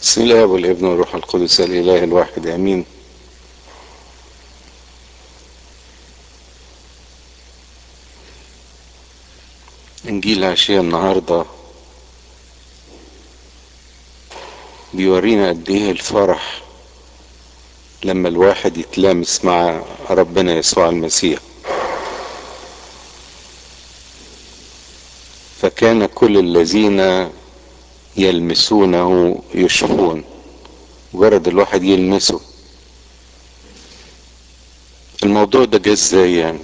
بسم الله والابن والروح القدس الاله الواحد امين انجيل عشية النهاردة بيورينا قد ايه الفرح لما الواحد يتلامس مع ربنا يسوع المسيح فكان كل الذين يلمسونه يشفون مجرد الواحد يلمسه الموضوع ده جه ازاي يعني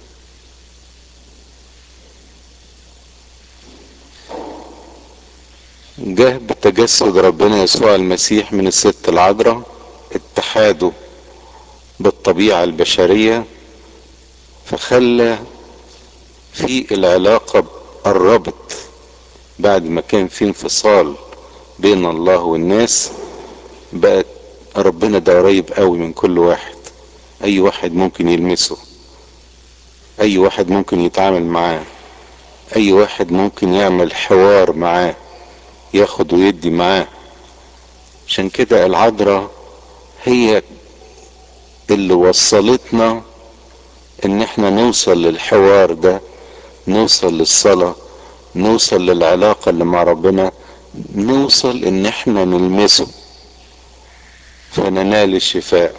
جه بتجسد ربنا يسوع المسيح من الست العذراء اتحاده بالطبيعة البشرية فخلى في العلاقة قربت بعد ما كان في انفصال بين الله والناس بقت ربنا ده قريب قوي من كل واحد اي واحد ممكن يلمسه اي واحد ممكن يتعامل معاه اي واحد ممكن يعمل حوار معاه ياخد ويدي معاه عشان كده العذراء هي اللي وصلتنا ان احنا نوصل للحوار ده نوصل للصلاة نوصل للعلاقة اللي مع ربنا نوصل ان احنا نلمسه فننال الشفاء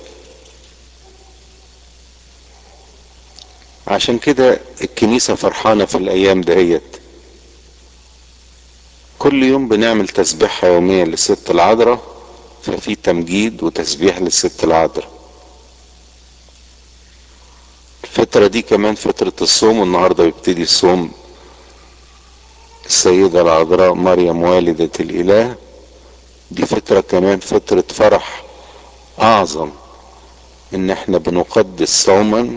عشان كده الكنيسة فرحانة في الايام دهيت كل يوم بنعمل تسبيحة يومية للست العذراء ففي تمجيد وتسبيح للست العذراء الفترة دي كمان فترة الصوم والنهاردة بيبتدي الصوم السيدة العذراء مريم والدة الإله دي فترة كمان فترة فرح أعظم إن إحنا بنقدس صوما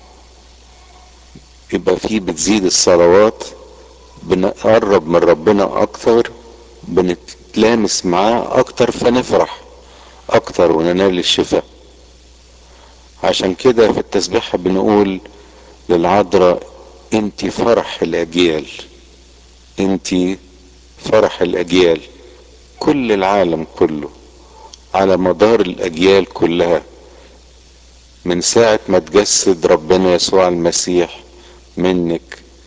يبقى فيه بتزيد الصلوات بنقرب من ربنا أكتر بنتلامس معاه أكتر فنفرح أكتر وننال الشفاء عشان كده في التسبيحة بنقول للعذراء انت فرح الأجيال انت فرح الاجيال كل العالم كله على مدار الاجيال كلها من ساعة ما تجسد ربنا يسوع المسيح منك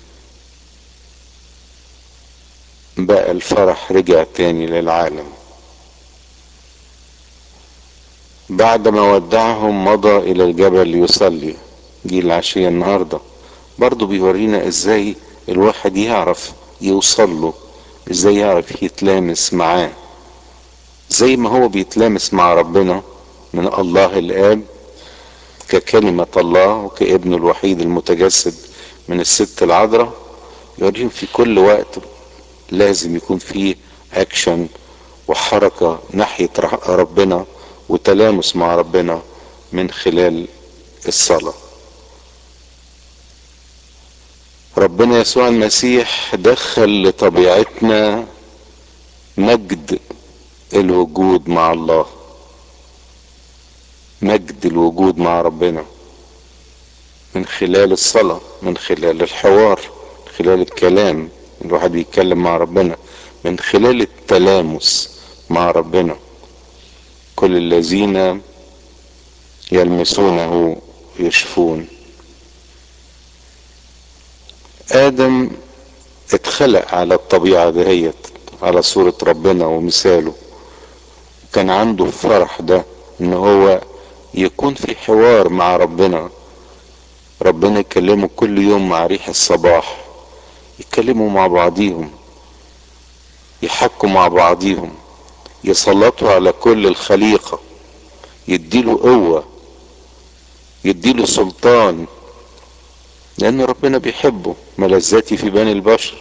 بقى الفرح رجع تاني للعالم بعد ما ودعهم مضى الى الجبل يصلي جيل العشية النهاردة برضو بيورينا ازاي الواحد يعرف يوصل له ازاي يعرف يتلامس معاه زي ما هو بيتلامس مع ربنا من الله الاب ككلمة الله وكابنه الوحيد المتجسد من الست العذراء يوريهم في كل وقت لازم يكون فيه اكشن وحركة ناحية ربنا وتلامس مع ربنا من خلال الصلاه ربنا يسوع المسيح دخل لطبيعتنا مجد الوجود مع الله مجد الوجود مع ربنا من خلال الصلاة من خلال الحوار من خلال الكلام الواحد بيتكلم مع ربنا من خلال التلامس مع ربنا كل الذين يلمسونه يشفون ادم اتخلق على الطبيعة دهيت على صورة ربنا ومثاله كان عنده الفرح ده ان هو يكون في حوار مع ربنا ربنا يكلمه كل يوم مع ريح الصباح يتكلموا مع بعضيهم يحكوا مع بعضيهم يسلطوا على كل الخليقة يديله قوة يديله سلطان لان ربنا بيحبه ملذاتي في بني البشر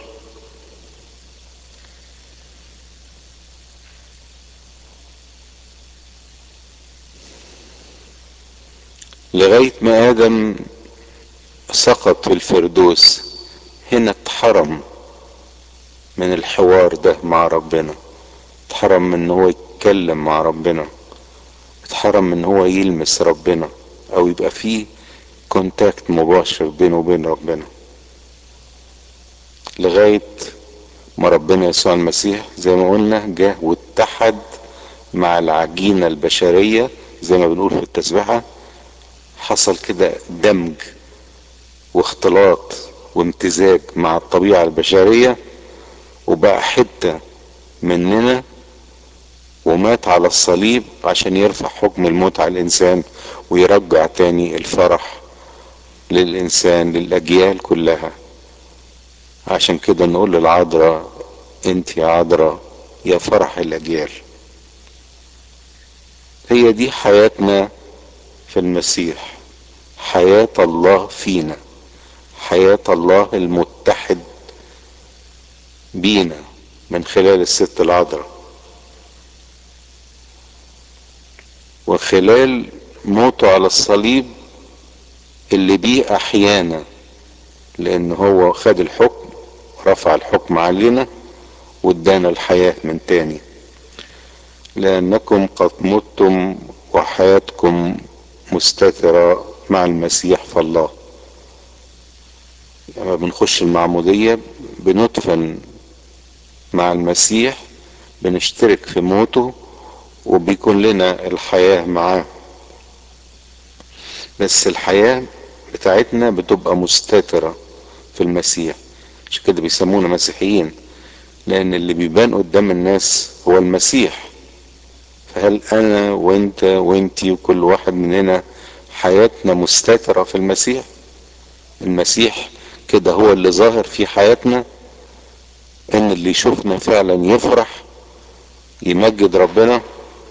لغاية ما ادم سقط في الفردوس هنا اتحرم من الحوار ده مع ربنا اتحرم من ان هو يتكلم مع ربنا اتحرم من ان هو يلمس ربنا او يبقى فيه كونتاكت مباشر بينه وبين ربنا لغاية ما ربنا يسوع المسيح زي ما قلنا جه واتحد مع العجينة البشرية زي ما بنقول في التسبيحة حصل كده دمج واختلاط وامتزاج مع الطبيعة البشرية وبقى حتة مننا ومات على الصليب عشان يرفع حكم الموت على الإنسان ويرجع تاني الفرح للإنسان للأجيال كلها عشان كده نقول للعذراء انت يا عذراء يا فرح الأجيال هي دي حياتنا في المسيح حياة الله فينا حياة الله المتحد بينا من خلال الست العذراء وخلال موته على الصليب اللي بيه احيانا لان هو خد الحكم رفع الحكم علينا وادانا الحياة من تاني لانكم قد متم وحياتكم مستترة مع المسيح فالله لما بنخش المعمودية بندفن مع المسيح بنشترك في موته وبيكون لنا الحياة معاه بس الحياة بتاعتنا بتبقى مستترة في المسيح عشان كده بيسمونا مسيحيين لان اللي بيبان قدام الناس هو المسيح فهل انا وانت وانتي وكل واحد مننا حياتنا مستترة في المسيح المسيح كده هو اللي ظاهر في حياتنا ان اللي يشوفنا فعلا يفرح يمجد ربنا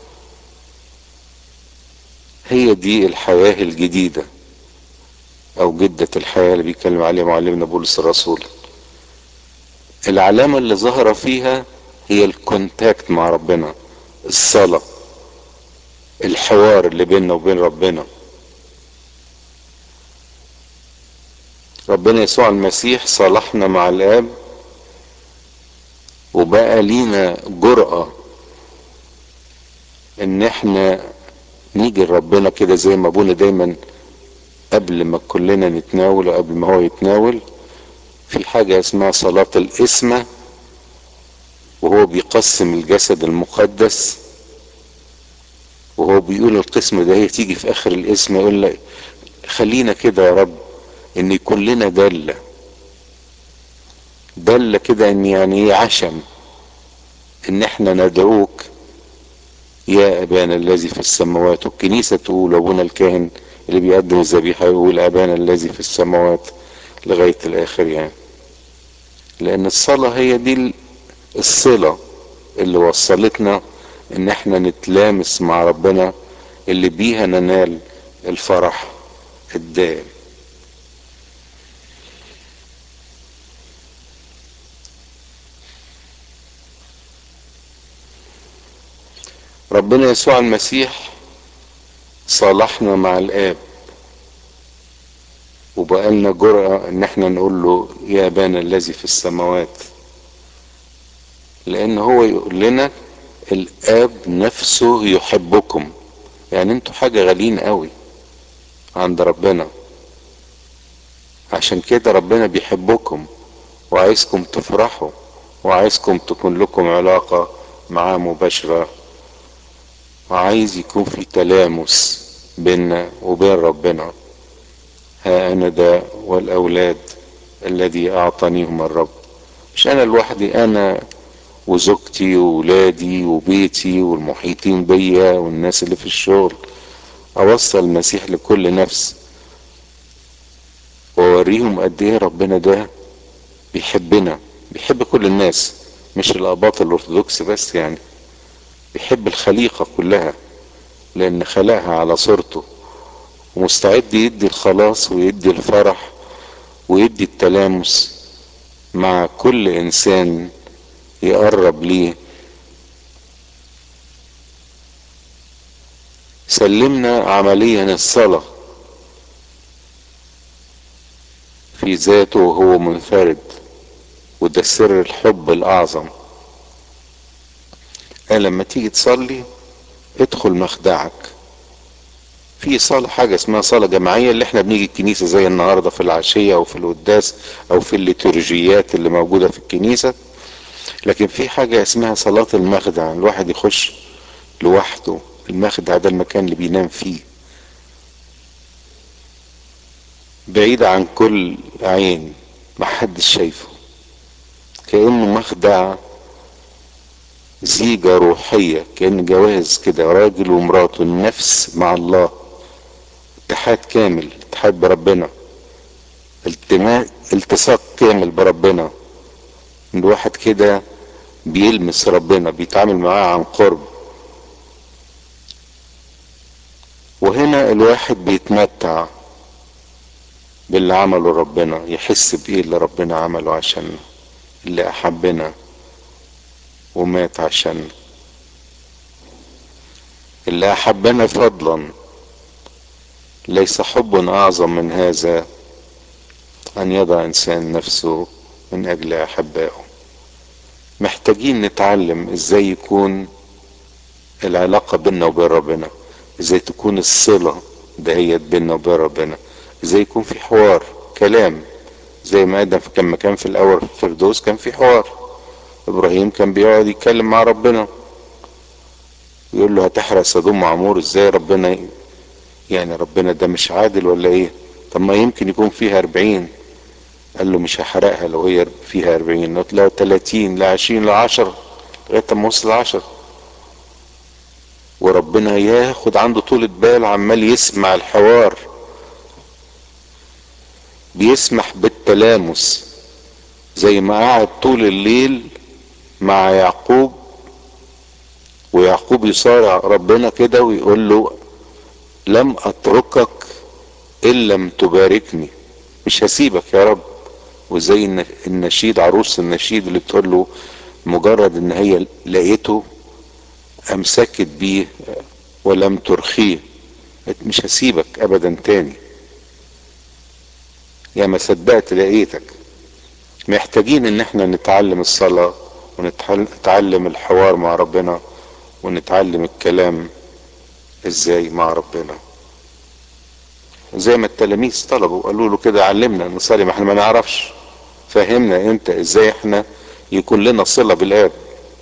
هي دي الحياة الجديدة او جدة الحياة اللي بيتكلم عليها معلمنا بولس الرسول العلامة اللي ظهر فيها هي الكونتاكت مع ربنا الصلاة الحوار اللي بيننا وبين ربنا ربنا يسوع المسيح صالحنا مع الاب وبقى لينا جرأة ان احنا نيجي لربنا كده زي ما ابونا دايما قبل ما كلنا نتناول وقبل ما هو يتناول في حاجة اسمها صلاة الاسمة وهو بيقسم الجسد المقدس وهو بيقول القسم ده هي تيجي في اخر الاسم يقول لك خلينا كده يا رب ان يكون لنا دلة دلة كده ان يعني ايه عشم ان احنا ندعوك يا ابانا الذي في السماوات والكنيسة تقول ابونا الكاهن اللي بيقدم الذبيحة يقول ابانا الذي في السماوات لغاية الاخر يعني لان الصلاة هي دي الصلة اللي وصلتنا ان احنا نتلامس مع ربنا اللي بيها ننال الفرح الدائم ربنا يسوع المسيح صالحنا مع الاب وبقى لنا جرأة ان احنا نقول له يا ابانا الذي في السماوات لان هو يقول لنا الاب نفسه يحبكم يعني انتوا حاجة غاليين قوي عند ربنا عشان كده ربنا بيحبكم وعايزكم تفرحوا وعايزكم تكون لكم علاقة معاه مباشرة وعايز يكون في تلامس بيننا وبين ربنا ها انا ده والاولاد الذي اعطانيهم الرب مش انا لوحدي انا وزوجتي وولادي وبيتي والمحيطين بيا والناس اللي في الشغل اوصل المسيح لكل نفس واوريهم قد ايه ربنا ده بيحبنا بيحب كل الناس مش الاباط الارثوذكس بس يعني بيحب الخليقة كلها لان خلقها على صورته ومستعد يدي الخلاص ويدي الفرح ويدي التلامس مع كل انسان يقرب ليه سلمنا عمليا الصلاة في ذاته وهو منفرد وده سر الحب الاعظم قال لما تيجي تصلي ادخل مخدعك في صلاة حاجة اسمها صلاة جماعية اللي احنا بنيجي الكنيسة زي النهاردة في العشية او في القداس او في الليتورجيات اللي موجودة في الكنيسة لكن في حاجة اسمها صلاة المخدع الواحد يخش لوحده المخدع ده المكان اللي بينام فيه بعيد عن كل عين محدش شايفه كأنه مخدع زيجة روحية كأن جواز كده راجل ومراته النفس مع الله اتحاد كامل اتحاد بربنا التماس التصاق كامل بربنا الواحد كده بيلمس ربنا بيتعامل معاه عن قرب وهنا الواحد بيتمتع باللي عمله ربنا يحس بايه اللي ربنا عمله عشان اللي احبنا ومات عشان اللي احبنا فضلا ليس حب اعظم من هذا ان يضع انسان نفسه من اجل احبائه محتاجين نتعلم ازاي يكون العلاقة بيننا وبين ربنا ازاي تكون الصلة دهيت بيننا وبين ربنا ازاي يكون في حوار كلام زي ما ادم لما كان في الاول في الفردوس كان في حوار ابراهيم كان بيقعد يتكلم مع ربنا يقول له هتحرق سدوم وعمور ازاي ربنا يعني ربنا ده مش عادل ولا ايه طب ما يمكن يكون فيها اربعين قال له مش هحرقها لو هي فيها اربعين لا تلاتين لا عشرين لا عشر لغاية ما وصل عشر وربنا ياخد عنده طولة بال عمال يسمع الحوار بيسمح بالتلامس زي ما قعد طول الليل مع يعقوب ويعقوب يصارع ربنا كده ويقول له لم اتركك ان لم تباركني مش هسيبك يا رب وزي النشيد عروس النشيد اللي بتقول له مجرد ان هي لقيته امسكت بيه ولم ترخيه مش هسيبك ابدا تاني يا ما صدقت لقيتك محتاجين ان احنا نتعلم الصلاة ونتعلم الحوار مع ربنا ونتعلم الكلام ازاي مع ربنا زي ما التلاميذ طلبوا قالوا له كده علمنا نصلي ما احنا ما نعرفش فهمنا انت ازاي احنا يكون لنا صلة بالاب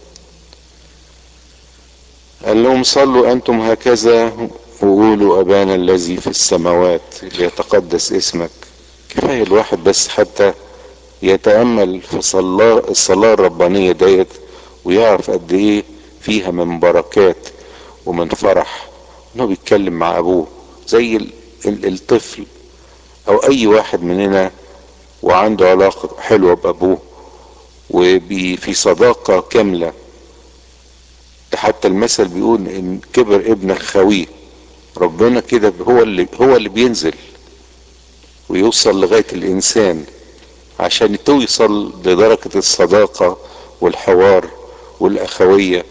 قال لهم صلوا انتم هكذا وقولوا ابانا الذي في السماوات ليتقدس اسمك كفاية الواحد بس حتى يتأمل في صلاة الصلاة الربانية ديت ويعرف قد ايه فيها من بركات ومن فرح انه بيتكلم مع ابوه زي ال ال الطفل او اي واحد مننا وعنده علاقة حلوة بابوه وفي صداقة كاملة حتى المثل بيقول ان كبر ابنك خويه ربنا كده هو اللي هو اللي بينزل ويوصل لغاية الانسان عشان توصل لدرجة الصداقة والحوار والاخوية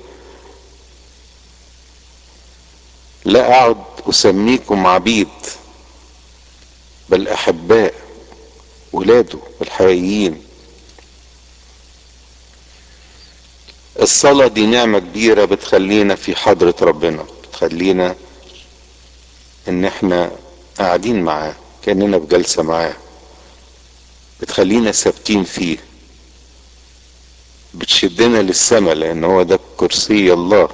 لا اقعد اسميكم عبيد بل احباء ولاده الحقيقيين الصلاة دي نعمة كبيرة بتخلينا في حضرة ربنا بتخلينا ان احنا قاعدين معاه كأننا في جلسة معاه بتخلينا ثابتين فيه بتشدنا للسماء لان هو ده كرسي الله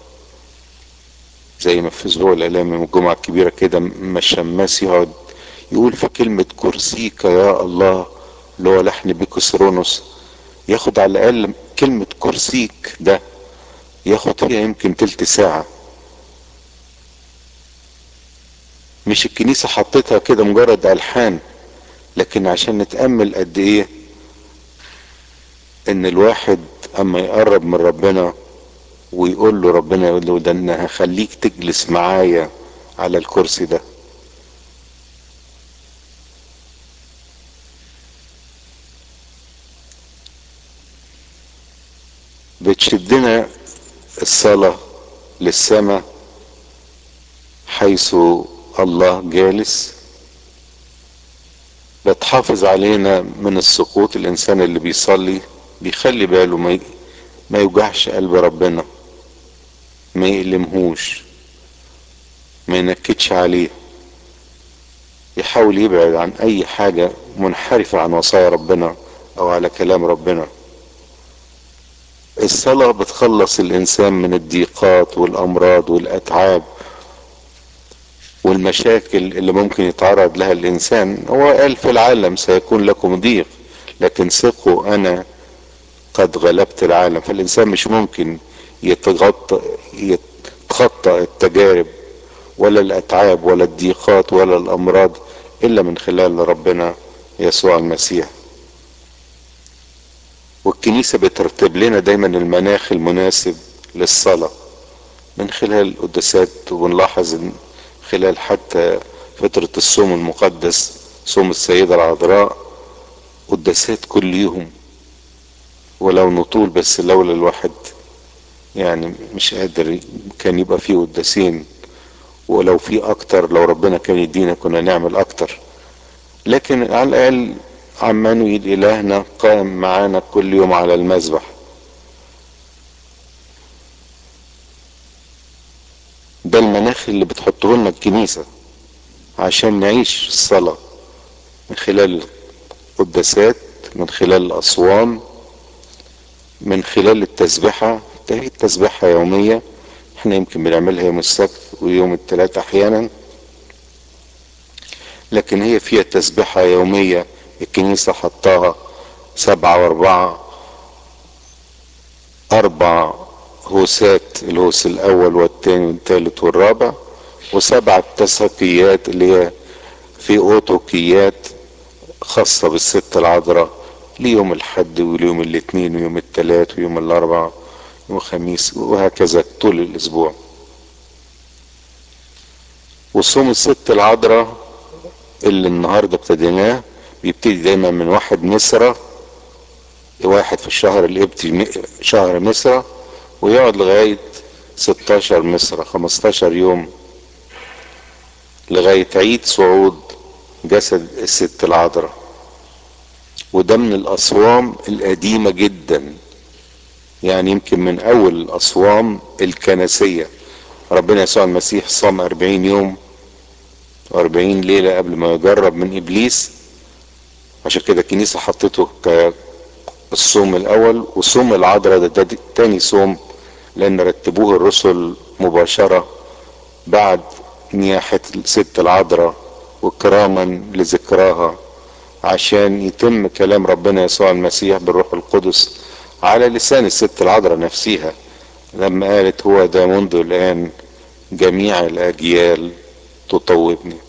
زي ما في اسبوع الالام من الجمعة الكبيرة كده ما الشماس يقعد يقول في كلمة كرسيك يا الله اللي هو لحن بيكسرونوس ياخد على الاقل كلمة كرسيك ده ياخد فيها يمكن تلت ساعة مش الكنيسة حطيتها كده مجرد الحان لكن عشان نتأمل قد ايه ان الواحد اما يقرب من ربنا ويقول له ربنا يقول له ده انا هخليك تجلس معايا على الكرسي ده بتشدنا الصلاة للسماء حيث الله جالس بتحافظ علينا من السقوط الانسان اللي بيصلي بيخلي باله ما ما يوجعش قلب ربنا ما يألمهوش ما ينكدش عليه يحاول يبعد عن اي حاجة منحرفة عن وصايا ربنا او على كلام ربنا الصلاة بتخلص الانسان من الضيقات والامراض والاتعاب والمشاكل اللي ممكن يتعرض لها الانسان هو قال في العالم سيكون لكم ضيق لكن ثقوا انا قد غلبت العالم فالانسان مش ممكن يتغطى يتخطى التجارب ولا الاتعاب ولا الضيقات ولا الامراض الا من خلال ربنا يسوع المسيح والكنيسة بترتب لنا دايما المناخ المناسب للصلاة من خلال القداسات ونلاحظ ان خلال حتى فترة الصوم المقدس صوم السيدة العذراء قداسات كل يوم ولو نطول بس لولا الواحد يعني مش قادر كان يبقى فيه قداسين ولو في اكتر لو ربنا كان يدينا كنا نعمل اكتر لكن على الاقل عمانويل الهنا قام معانا كل يوم على المذبح ده المناخ اللي بتحطه لنا الكنيسة عشان نعيش الصلاة من خلال القداسات من خلال الأصوام من خلال التسبحة ده هي التسبحة يومية احنا يمكن بنعملها يوم السبت ويوم الثلاث احيانا لكن هي فيها تسبحة يومية الكنيسة حطاها سبعة واربعة اربع هوسات الهوس الاول والثاني والثالث والرابع وسبعة تسقيات اللي هي في اوتوكيات خاصة بالست العذراء ليوم الحد وليوم الاثنين ويوم الثلاث ويوم الاربع وخميس وهكذا طول الاسبوع وصوم الست العذراء اللي النهاردة ابتديناه بيبتدي دايما من واحد مصرة واحد في الشهر الابتي شهر مصرة ويقعد لغاية 16 مصرة 15 يوم لغاية عيد صعود جسد الست العذراء وده من الأصوام القديمة جدا يعني يمكن من أول الأصوام الكنسية ربنا يسوع المسيح صام أربعين يوم وأربعين ليلة قبل ما يجرب من إبليس عشان كده الكنيسة حطته كالصوم الأول وصوم العذراء ده, ده تاني صوم لأن رتبوه الرسل مباشرة بعد نياحة الست العذراء وكراما لذكراها عشان يتم كلام ربنا يسوع المسيح بالروح القدس على لسان الست العذراء نفسها لما قالت هو ده منذ الآن جميع الأجيال تطوبني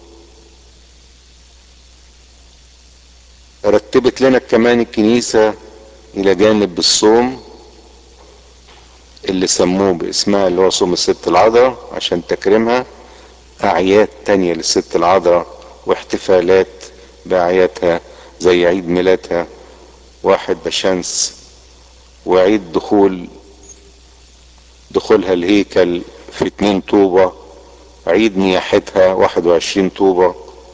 رتبت لنا كمان الكنيسة إلى جانب الصوم اللي سموه باسمها اللي هو صوم الست العذراء عشان تكريمها أعياد تانية للست العذراء واحتفالات بأعيادها زي عيد ميلادها واحد بشمس وعيد دخول دخولها الهيكل في اتنين طوبة عيد نياحتها واحد وعشرين طوبة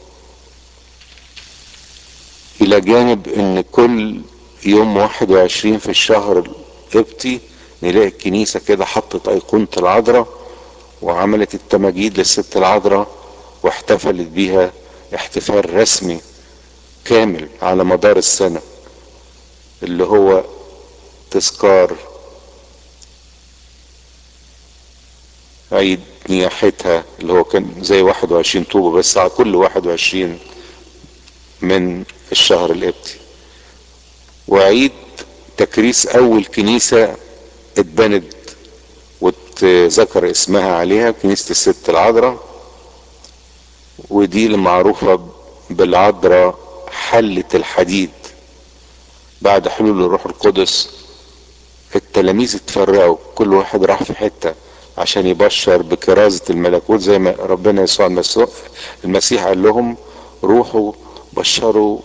الى جانب ان كل يوم واحد وعشرين في الشهر القبطي نلاقي الكنيسة كده حطت ايقونة العذراء وعملت التماجيد للست العذراء واحتفلت بيها احتفال رسمي كامل على مدار السنة اللي هو تذكار عيد نياحتها اللي هو كان زي 21 طوبة بس على كل 21 من الشهر القبطي وعيد تكريس اول كنيسة اتبنت واتذكر اسمها عليها كنيسة الست العذراء ودي اللي معروفة بالعذراء حلة الحديد بعد حلول الروح القدس التلاميذ اتفرقوا كل واحد راح في حتة عشان يبشر بكرازة الملكوت زي ما ربنا يسوع المسيح, المسيح قال لهم روحوا بشروا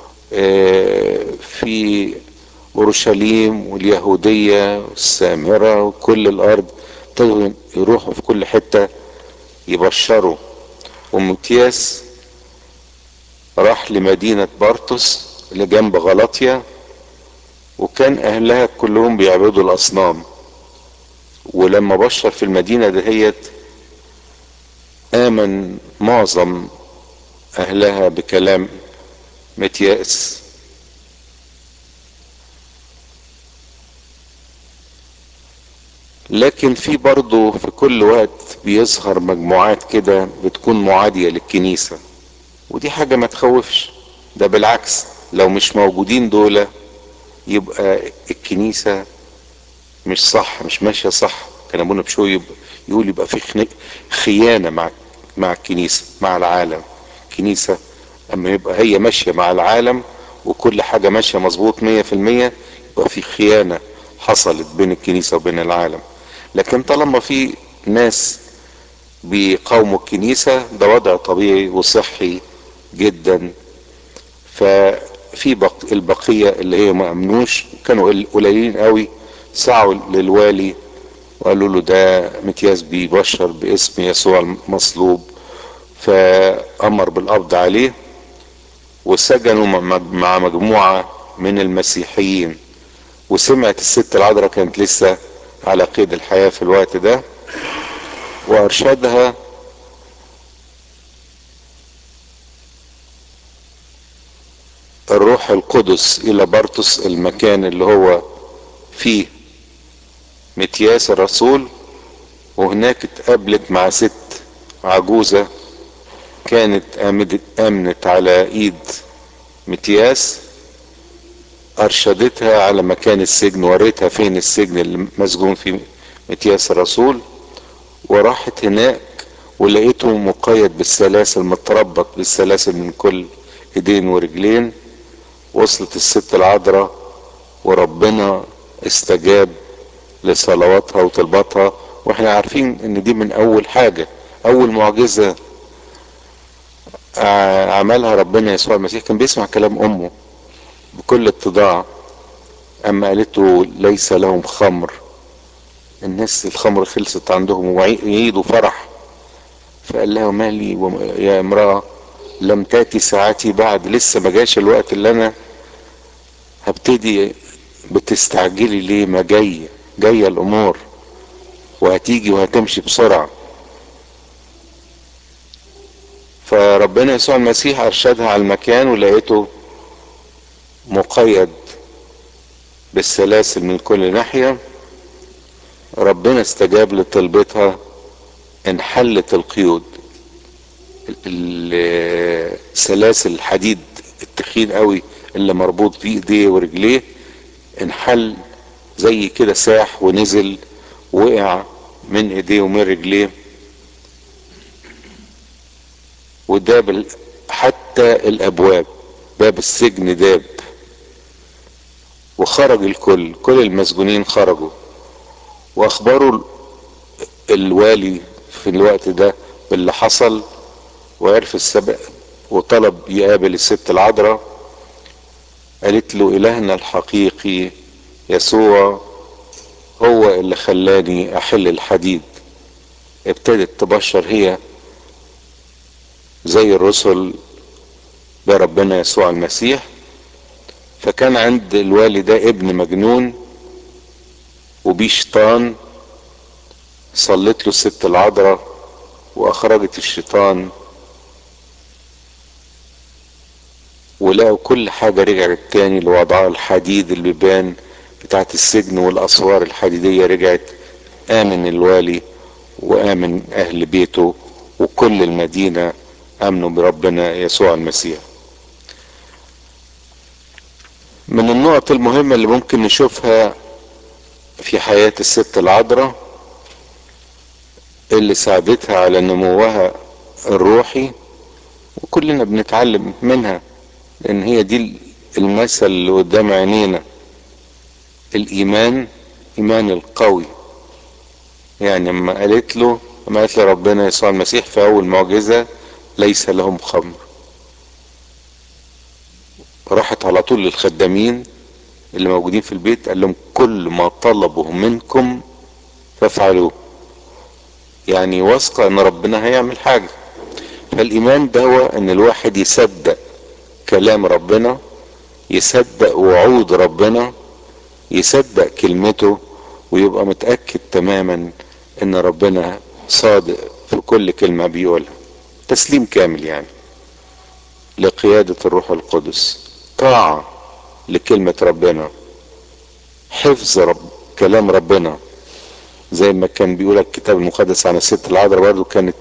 في اورشليم واليهودية والسامرة وكل الارض يروحوا في كل حتة يبشروا ومتياس راح لمدينة بارتوس اللي جنب غلطيا وكان اهلها كلهم بيعبدوا الاصنام ولما بشر في المدينة دهيت امن معظم اهلها بكلام متياس لكن في برضه في كل وقت بيظهر مجموعات كده بتكون معادية للكنيسة ودي حاجة ما تخوفش ده بالعكس لو مش موجودين دول يبقى الكنيسة مش صح مش ماشية صح كان ابونا بشوي يبقى يقول يبقى في خيانة مع مع الكنيسة مع العالم كنيسة اما يبقى هي ماشية مع العالم وكل حاجة ماشية مظبوط مية في المية يبقى في خيانة حصلت بين الكنيسة وبين العالم لكن طالما في ناس بيقاوموا الكنيسة ده وضع طبيعي وصحي جدا ففي بق... البقية اللي هي ما امنوش كانوا قليلين قوي سعوا للوالي وقالوا له ده متياس بيبشر باسم يسوع المصلوب فامر بالقبض عليه وسجنوا مع مجموعة من المسيحيين وسمعت الست العذراء كانت لسه على قيد الحياة في الوقت ده وارشدها الروح القدس الى برطس المكان اللي هو فيه متياس الرسول وهناك اتقابلت مع ست عجوزة كانت آمدت امنت على ايد متياس ارشدتها على مكان السجن وريتها فين السجن اللي مسجون فيه متياس الرسول وراحت هناك ولقيته مقيد بالسلاسل متربط بالسلاسل من كل ايدين ورجلين وصلت الست العذراء وربنا استجاب لصلواتها وطلباتها واحنا عارفين ان دي من اول حاجة اول معجزة عملها ربنا يسوع المسيح كان بيسمع كلام امه بكل اتضاع اما قالته ليس لهم خمر الناس الخمر خلصت عندهم ويعيدوا فرح فقال لها مالي يا امرأة لم تأتي ساعتي بعد لسه ما جاش الوقت اللي انا هبتدي بتستعجلي ليه ما جاي جاية الامور وهتيجي وهتمشي بسرعة فربنا يسوع المسيح ارشدها على المكان ولقيته مقيد بالسلاسل من كل ناحية ربنا استجاب لطلبتها انحلت القيود سلاسل الحديد التخين قوي اللي مربوط فيه ايديه ورجليه انحل زي كده ساح ونزل وقع من ايديه ومن رجليه وداب حتى الابواب باب السجن داب وخرج الكل كل المسجونين خرجوا واخبروا الوالي في الوقت ده باللي حصل وعرف السبب وطلب يقابل الست العذراء قالت له الهنا الحقيقي يسوع هو اللي خلاني احل الحديد ابتدت تبشر هي زي الرسل بربنا يسوع المسيح فكان عند الوالي ده ابن مجنون وبيه شيطان صلت له الست العذراء واخرجت الشيطان ولقوا كل حاجة رجعت تاني لوضعها الحديد البيبان بتاعت السجن والاسوار الحديدية رجعت امن الوالي وامن اهل بيته وكل المدينة امنوا بربنا يسوع المسيح من النقط المهمة اللي ممكن نشوفها في حياة الست العذراء اللي ساعدتها على نموها الروحي وكلنا بنتعلم منها لان هي دي المثل اللي قدام عينينا الايمان ايمان القوي يعني لما قالت له لما قالت له ربنا يسوع المسيح في اول معجزة ليس لهم خمر راحت على طول للخدامين اللي موجودين في البيت قال لهم كل ما طلبوا منكم فافعلوه يعني واثقة ان ربنا هيعمل حاجة فالايمان ده هو ان الواحد يصدق كلام ربنا يصدق وعود ربنا يصدق كلمته ويبقى متأكد تماما ان ربنا صادق في كل كلمة بيقولها تسليم كامل يعني لقيادة الروح القدس طاعة لكلمة ربنا حفظ رب كلام ربنا زي ما كان بيقول الكتاب المقدس عن الست العذراء برضو كانت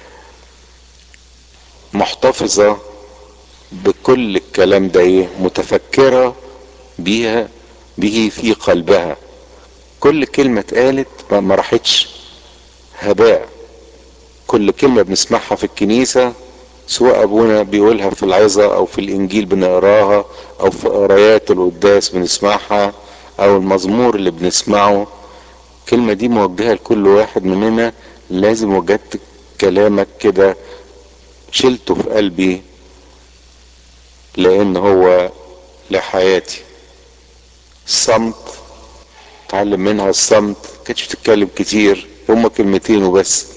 محتفظة بكل الكلام ده ايه متفكرة بيها به في قلبها كل كلمة اتقالت ما راحتش هباء كل كلمة بنسمعها في الكنيسة سواء ابونا بيقولها في العظة او في الانجيل بنقراها او في قرايات القداس بنسمعها او المزمور اللي بنسمعه الكلمة دي موجهة لكل واحد مننا لازم وجدت كلامك كده شلته في قلبي لان هو لحياتي الصمت اتعلم منها الصمت كانتش بتتكلم كتير هما كلمتين وبس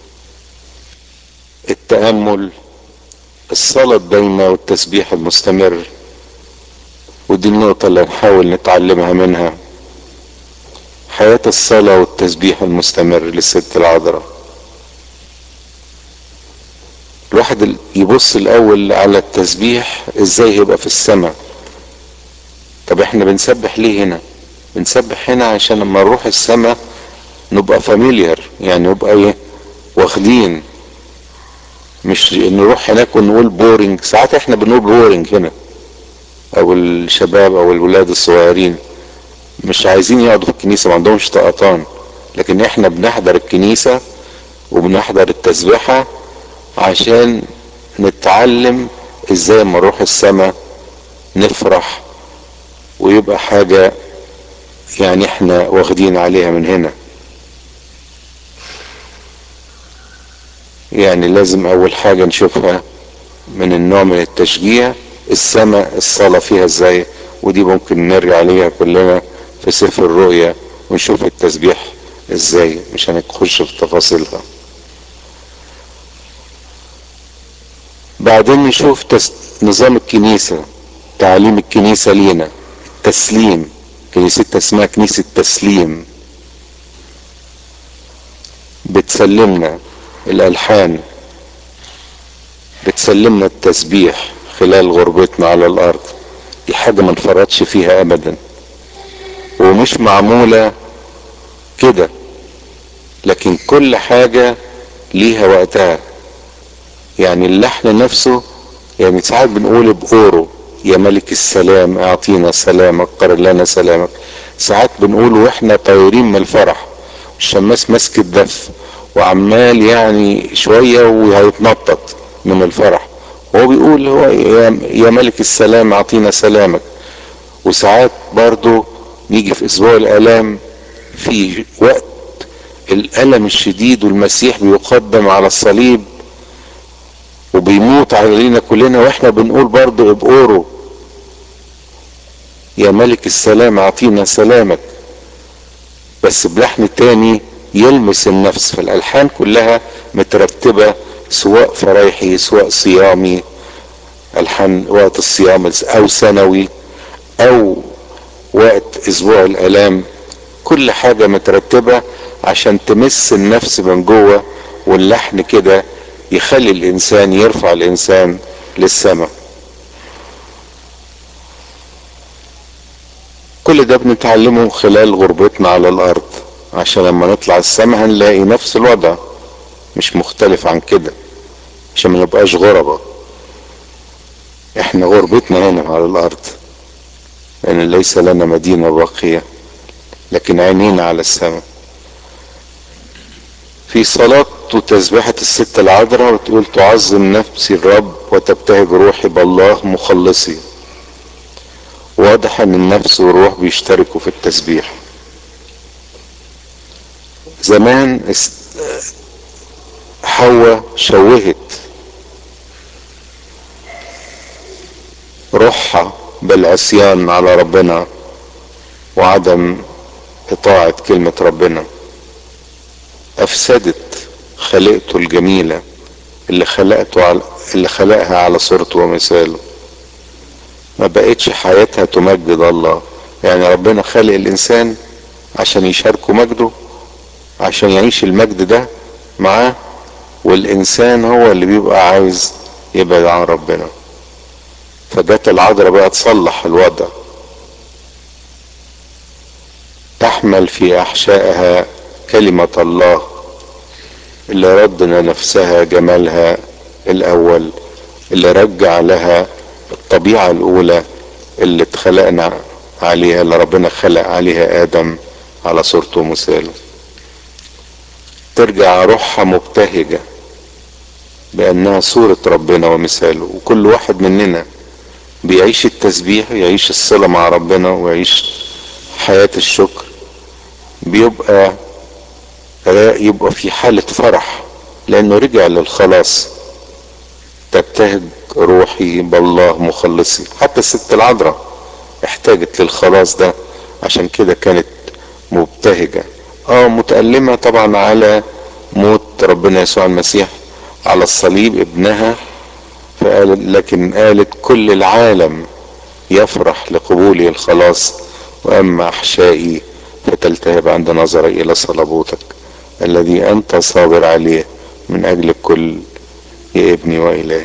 التأمل الصلاة الدايمة والتسبيح المستمر ودي النقطة اللي نحاول نتعلمها منها حياة الصلاة والتسبيح المستمر للست العذراء الواحد يبص الأول على التسبيح ازاي هيبقى في السماء طب احنا بنسبح ليه هنا بنسبح هنا عشان لما نروح السماء نبقى فاميليار يعني نبقى ايه واخدين مش نروح هناك ونقول بورينج ساعات احنا بنقول بورينج هنا او الشباب او الولاد الصغيرين مش عايزين يقعدوا في الكنيسة ما عندهمش طقطان لكن احنا بنحضر الكنيسة وبنحضر التسبيحة عشان نتعلم ازاي اما نروح السماء نفرح ويبقى حاجة يعني احنا واخدين عليها من هنا يعني لازم اول حاجة نشوفها من النوع من التشجيع السماء الصلاة فيها ازاي ودي ممكن نرجع عليها كلنا في سفر الرؤيا ونشوف التسبيح ازاي مش هنخش في تفاصيلها بعدين نشوف تس... نظام الكنيسة تعليم الكنيسة لينا التسليم كنيستنا اسمها كنيسة تسليم بتسلمنا الألحان بتسلمنا التسبيح خلال غربتنا على الأرض دي حاجة ما نفرطش فيها أبدا ومش معمولة كده لكن كل حاجة ليها وقتها يعني اللحن نفسه يعني ساعات بنقول بأورو يا ملك السلام اعطينا سلامك قرر لنا سلامك ساعات بنقول واحنا طايرين من الفرح الشماس ماسك الدف وعمال يعني شوية وهيتنطط من الفرح هو بيقول هو يا ملك السلام اعطينا سلامك وساعات برضو نيجي في اسبوع الالام في وقت الالم الشديد والمسيح بيقدم على الصليب وبيموت علينا كلنا واحنا بنقول برضو بأورو يا ملك السلام اعطينا سلامك بس بلحن تاني يلمس النفس فالالحان كلها مترتبة سواء فرايحي سواء صيامي الحان وقت الصيام او سنوي او وقت اسبوع الالام كل حاجة مترتبة عشان تمس النفس من جوه واللحن كده يخلي الانسان يرفع الانسان للسماء كل ده بنتعلمه خلال غربتنا على الارض عشان لما نطلع السماء هنلاقي نفس الوضع مش مختلف عن كده عشان ما نبقاش غربة احنا غربتنا هنا على الارض لان ليس لنا مدينة باقية لكن عينينا على السماء في صلاة وتسبيحة الست العذراء وتقول تعظم نفسي الرب وتبتهج روحي بالله مخلصي واضح ان النفس والروح بيشتركوا في التسبيح زمان حواء شوهت روحها بالعصيان على ربنا وعدم اطاعة كلمة ربنا افسدت خلقته الجميلة اللي خلقته على اللي خلقها على صورته ومثاله ما بقتش حياتها تمجد الله يعني ربنا خلق الانسان عشان يشاركه مجده عشان يعيش المجد ده معاه والانسان هو اللي بيبقى عايز يبعد عن ربنا فجت العذراء بقى تصلح الوضع تحمل في احشائها كلمة الله اللي ردنا نفسها جمالها الاول اللي رجع لها الطبيعة الاولى اللي اتخلقنا عليها اللي ربنا خلق عليها ادم على صورته ومثاله ترجع روحها مبتهجة بانها صورة ربنا ومثاله وكل واحد مننا بيعيش التسبيح يعيش الصلة مع ربنا ويعيش حياة الشكر بيبقى يبقى في حالة فرح لانه رجع للخلاص تبتهج روحي بالله مخلصي حتى الست العذراء احتاجت للخلاص ده عشان كده كانت مبتهجة اه متألمة طبعا على موت ربنا يسوع المسيح على الصليب ابنها فقال لكن قالت كل العالم يفرح لقبولي الخلاص واما احشائي فتلتهب عند نظري الى صلبوتك الذي انت صابر عليه من اجل الكل يا ابني والهي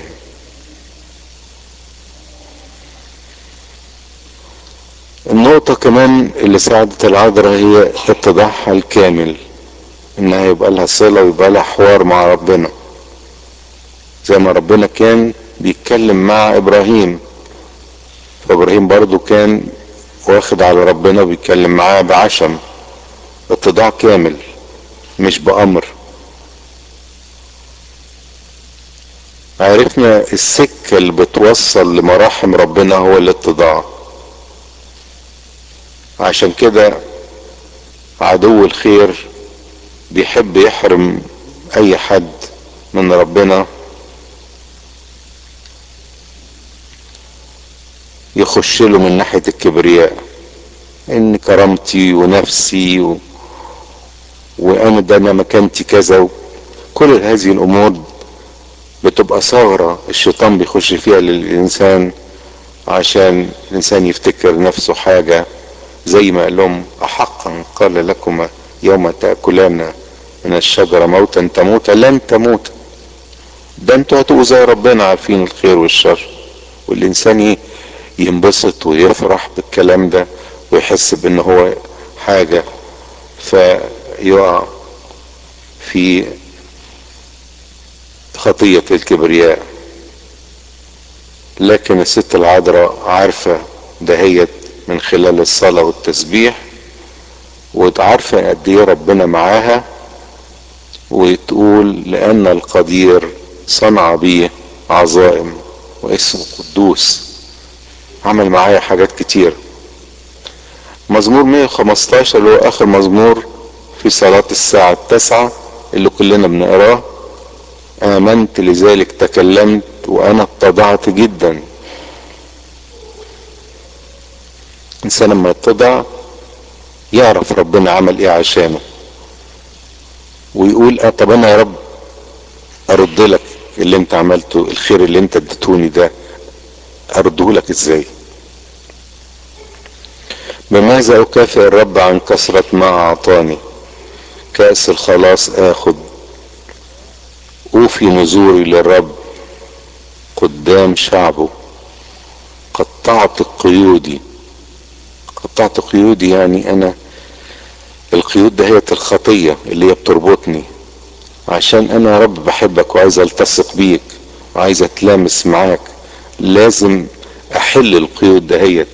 النقطة كمان اللي ساعدت العذراء هي اتضاعها الكامل انها يبقى لها صلة ويبقى لها حوار مع ربنا زي ما ربنا كان بيتكلم مع ابراهيم فابراهيم برضو كان واخد على ربنا وبيتكلم معاه بعشم اتضاع كامل مش بأمر عرفنا السكة اللي بتوصل لمراحم ربنا هو الاتضاع عشان كده عدو الخير بيحب يحرم اي حد من ربنا يخش له من ناحية الكبرياء ان كرامتي ونفسي و... وانا ده انا مكانتي كذا و... كل هذه الامور بتبقى ثغرة الشيطان بيخش فيها للانسان عشان الانسان يفتكر نفسه حاجة زي ما قال لهم احقا قال لكم يوم تأكلان من الشجرة موتا تموت لن تموت ده انتوا هتبقوا زي ربنا عارفين الخير والشر والانسان ينبسط ويفرح بالكلام ده ويحس بان هو حاجة فيقع في خطية الكبرياء لكن الست العذراء عارفة دهيت من خلال الصلاة والتسبيح وعارفة قد ايه ربنا معاها وتقول لان القدير صنع بي عظائم واسمه قدوس عمل معايا حاجات كتير مزمور 115 اللي هو اخر مزمور في صلاة الساعة التاسعة اللي كلنا بنقراه امنت لذلك تكلمت وانا اتضعت جدا الانسان لما يتضع يعرف ربنا عمل ايه عشانه ويقول اه طب انا يا رب ارد لك اللي انت عملته الخير اللي انت اديتوني ده ارده لك ازاي بماذا اكافئ الرب عن كثرة ما اعطاني كأس الخلاص اخد اوفي نذوري للرب قدام شعبه قطعت قيودي قطعت قيودي يعني انا القيود ده هي الخطية اللي هي بتربطني عشان انا يا رب بحبك وعايز التصق بيك وعايز اتلامس معاك لازم احل القيود دهيت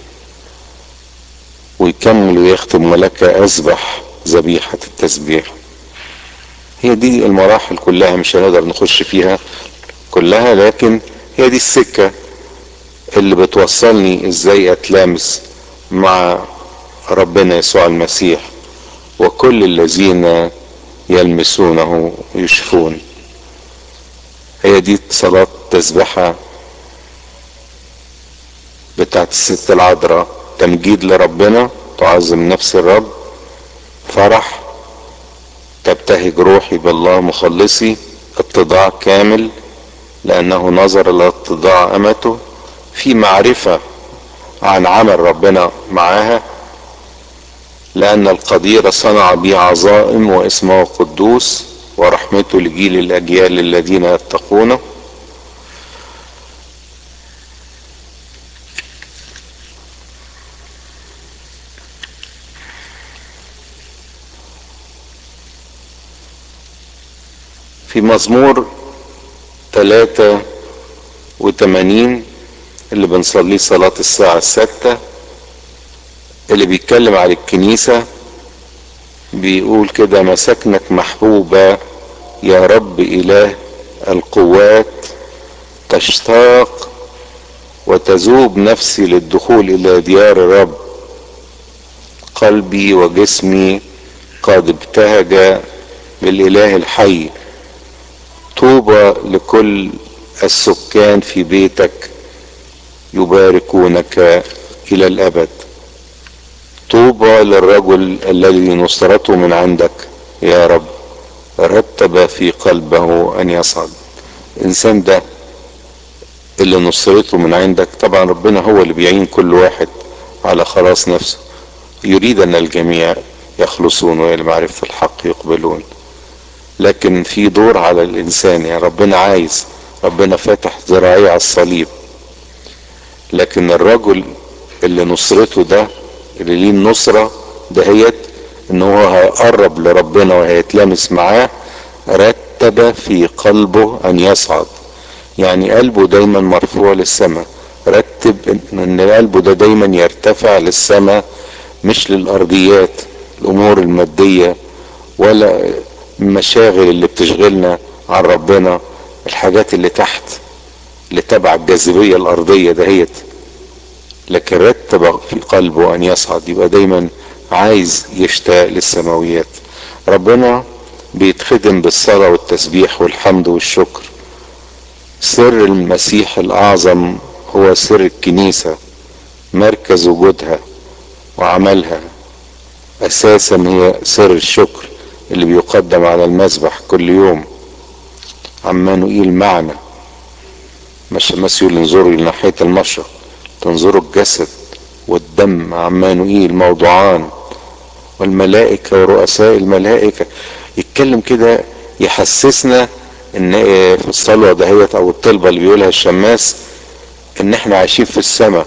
ويكمل ويختم ولك اذبح ذبيحة التسبيح هي دي المراحل كلها مش هنقدر نخش فيها كلها لكن هي دي السكة اللي بتوصلني ازاي اتلامس مع ربنا يسوع المسيح وكل الذين يلمسونه يشفون هي دي صلاة تسبحة بتاعت الست العذراء تمجيد لربنا تعظم نفس الرب فرح تبتهج روحي بالله مخلصي اتضاع كامل لانه نظر الى اتضاع امته في معرفة عن عمل ربنا معاها لان القدير صنع بي عظائم واسمه قدوس ورحمته لجيل الاجيال الذين يتقونه في مزمور 83 اللي بنصليه صلاة الساعة الستة اللي بيتكلم عن الكنيسة بيقول كده مساكنك محبوبة يا رب إله القوات تشتاق وتذوب نفسي للدخول إلى ديار الرب قلبي وجسمي قد ابتهج بالإله الحي طوبى لكل السكان في بيتك يباركونك إلى الأبد طوبى للرجل الذي نصرته من عندك يا رب رتب في قلبه أن يصعد الإنسان ده اللي نصرته من عندك طبعا ربنا هو اللي بيعين كل واحد على خلاص نفسه يريد أن الجميع يخلصون وإلى معرفة الحق يقبلون لكن في دور على الإنسان يعني ربنا عايز ربنا فاتح ذراعيه على الصليب لكن الرجل اللي نصرته ده اللي ليه النصرة دهيت ان هو هيقرب لربنا وهيتلامس معاه رتب في قلبه ان يصعد يعني قلبه دايما مرفوع للسماء رتب ان قلبه ده دايما يرتفع للسماء مش للارضيات الامور المادية ولا المشاغل اللي بتشغلنا عن ربنا الحاجات اللي تحت اللي تبع الجاذبية الارضية دهيت لكن رتب في قلبه ان يصعد يبقى دايما عايز يشتاق للسماويات ربنا بيتخدم بالصلاة والتسبيح والحمد والشكر سر المسيح الاعظم هو سر الكنيسة مركز وجودها وعملها اساسا هي سر الشكر اللي بيقدم على المذبح كل يوم عمانوئيل معنا مش مسيول انظروا لناحية المشرق تنظروا الجسد والدم عمانوئيل موضوعان والملائكة ورؤساء الملائكة يتكلم كده يحسسنا ان في الصلوة دهيت او الطلبة اللي بيقولها الشماس ان احنا عايشين في السماء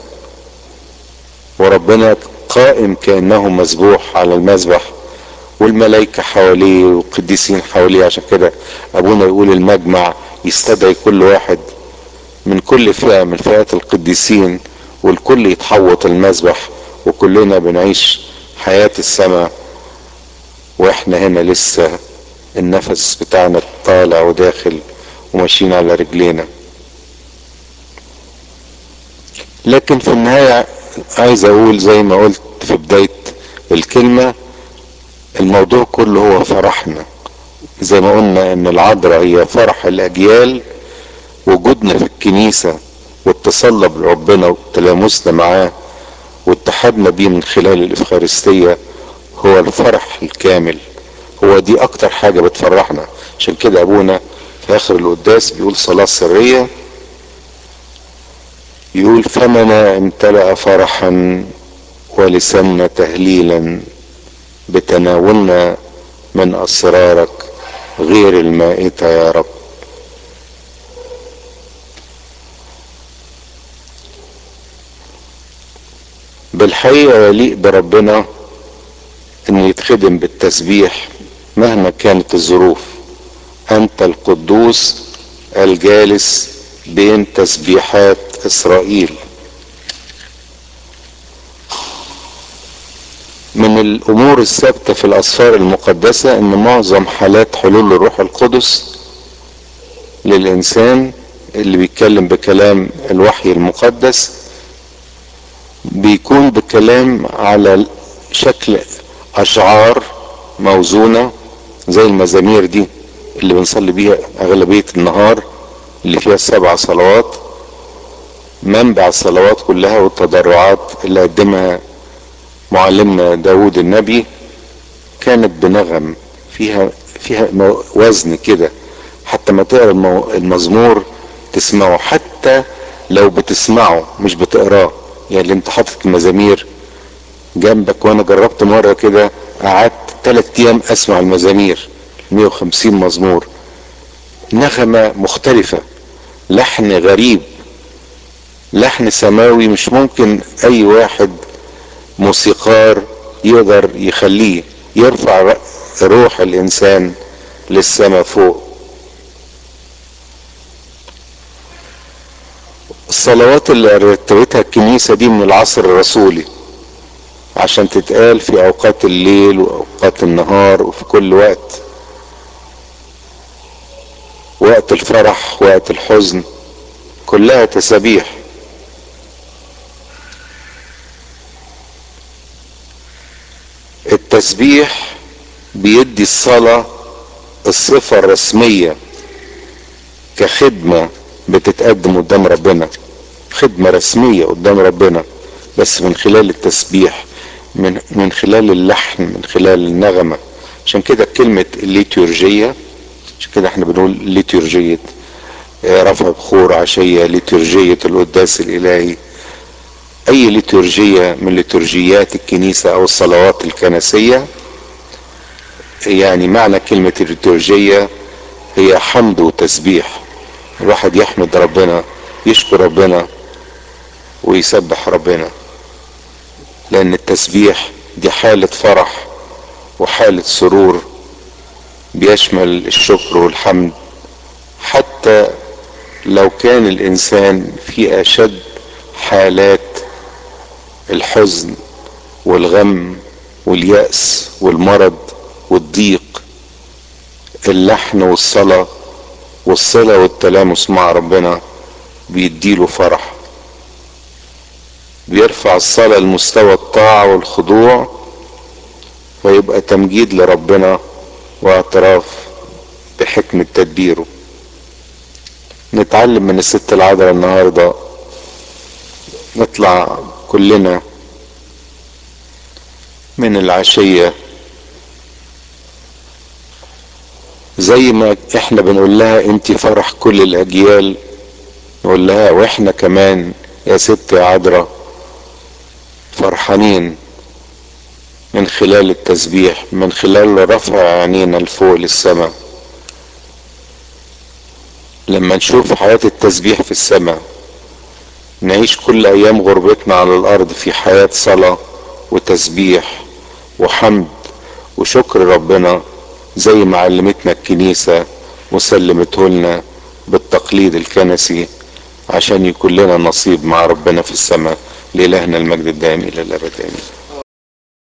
وربنا قائم كأنه مذبوح على المذبح والملائكة حواليه والقديسين حواليه عشان كده ابونا يقول المجمع يستدعي كل واحد من كل فئة من فئات القديسين والكل يتحوط المذبح وكلنا بنعيش حياة السماء واحنا هنا لسه النفس بتاعنا طالع وداخل وماشيين على رجلينا لكن في النهاية عايز اقول زي ما قلت في بداية الكلمة الموضوع كله هو فرحنا زي ما قلنا ان العذراء هي فرح الاجيال وجودنا في الكنيسة واتصلنا بربنا وتلامسنا معاه واتحدنا بيه من خلال الافخارستية هو الفرح الكامل هو دي اكتر حاجة بتفرحنا عشان كده ابونا في اخر القداس بيقول صلاة سرية يقول فمنا امتلأ فرحا ولسنا تهليلا بتناولنا من اسرارك غير المائتة يا رب بالحقيقة يليق بربنا ان يتخدم بالتسبيح مهما كانت الظروف انت القدوس الجالس بين تسبيحات اسرائيل من الامور الثابته في الاسفار المقدسه ان معظم حالات حلول الروح القدس للانسان اللي بيتكلم بكلام الوحي المقدس بيكون بكلام على شكل اشعار موزونه زي المزامير دي اللي بنصلي بيها اغلبيه النهار اللي فيها السبع صلوات منبع الصلوات كلها والتضرعات اللي قدمها معلمنا داود النبي كانت بنغم فيها فيها وزن كده حتى ما تقرا المزمور تسمعه حتى لو بتسمعه مش بتقراه يعني اللي انت حاطط المزامير جنبك وانا جربت مره كده قعدت ثلاث ايام اسمع المزامير 150 مزمور نغمه مختلفه لحن غريب لحن سماوي مش ممكن اي واحد موسيقار يقدر يخليه يرفع روح الانسان للسماء فوق والصلوات اللي رتبتها الكنيسة دي من العصر الرسولي عشان تتقال في اوقات الليل واوقات النهار وفي كل وقت وقت الفرح وقت الحزن كلها تسابيح التسبيح بيدي الصلاة الصفة الرسمية كخدمة بتتقدم قدام ربنا خدمة رسمية قدام ربنا بس من خلال التسبيح من من خلال اللحن من خلال النغمة عشان كده كلمة الليتورجية عشان كده احنا بنقول ليتورجية رفع بخور عشية ليتورجية القداس الإلهي أي ليتورجية من ليتورجيات الكنيسة أو الصلوات الكنسية يعني معنى كلمة الليتورجية هي حمد وتسبيح الواحد يحمد ربنا يشكر ربنا ويسبح ربنا لأن التسبيح دي حالة فرح وحالة سرور بيشمل الشكر والحمد حتى لو كان الإنسان في أشد حالات الحزن والغم واليأس والمرض والضيق اللحن والصلاة والصلة والتلامس مع ربنا بيديله فرح بيرفع الصلاة لمستوى الطاعة والخضوع ويبقى تمجيد لربنا واعتراف بحكمة تدبيره نتعلم من الست العذراء النهارده نطلع كلنا من العشية زي ما احنا بنقول لها انت فرح كل الاجيال نقول لها واحنا كمان يا ست يا عذراء فرحانين من خلال التسبيح من خلال رفع عينينا لفوق للسماء لما نشوف حياة التسبيح في السماء نعيش كل ايام غربتنا على الارض في حياة صلاة وتسبيح وحمد وشكر ربنا زي ما علمتنا الكنيسة وسلمته لنا بالتقليد الكنسي عشان يكون لنا نصيب مع ربنا في السماء لإلهنا المجد الدائم إلى الأبد آمين